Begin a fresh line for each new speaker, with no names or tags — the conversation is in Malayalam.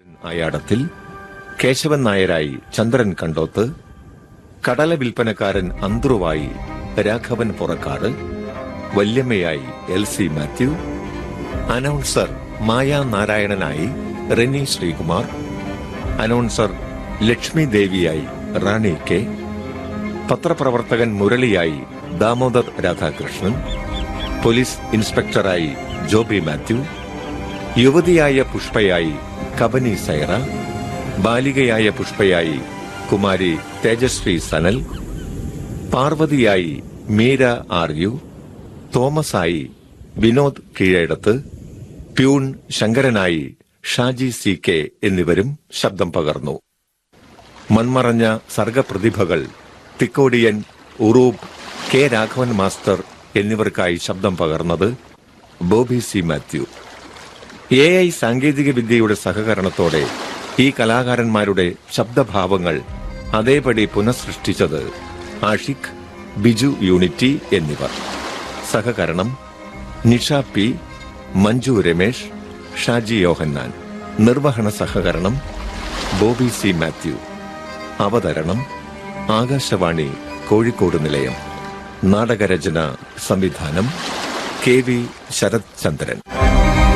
അയാടത്തിൽ കേശവൻ നായരായി ചന്ദ്രൻ കണ്ടോത്ത് കടല വിൽപ്പനക്കാരൻ അന്ത്രുവായി രാഘവൻ പുറക്കാട് വല്യമ്മയായി L C Mathew announcer Maya നാരായണനായി റെനി ശ്രീകുമാർ അനൗൺസർ ലക്ഷ്മി ദേവിയായി റാണി കെ പത്രപ്രവർത്തകൻ മുരളിയായി ദാമോദർ രാധാകൃഷ്ണൻ പോലീസ് ഇൻസ്പെക്ടറായി ജോബി മാത്യു യുവതിയായ പുഷ്പയായി കബനി സൈറ ബാലികയായ പുഷ്പയായി കുമാരി തേജസ്വി സനൽ പാർവതിയായി മീര ആർ യു തോമസായി വിനോദ് കീഴടത്ത് പ്യൂൺ ശങ്കരനായി ഷാജി സി കെ എന്നിവരും ശബ്ദം പകർന്നു മൺമറഞ്ഞ സർഗപ്രതിഭകൾ തിക്കോടിയൻ ഉറൂബ് കെ രാഘവൻ മാസ്റ്റർ എന്നിവർക്കായി ശബ്ദം പകർന്നത് Bobby C Mathew A I സാങ്കേതിക വിദ്യയുടെ സഹകരണത്തോടെ ഈ കലാകാരന്മാരുടെ ശബ്ദഭാവങ്ങൾ അതേപടി പുനഃസൃഷ്ടിച്ചത് ആഷിഖ് ബിജു യൂണിറ്റി എന്നിവർ സഹകരണം നിഷ പി മഞ്ജു രമേശ് ഷാജി യോഹന്നാൻ നിർവഹണ സഹകരണം ബോബി സി മാത്യു അവതരണം ആകാശവാണി കോഴിക്കോട് നിലയം നാടകരചന സംവിധാനം കെ വി ശരത് ചന്ദ്രൻ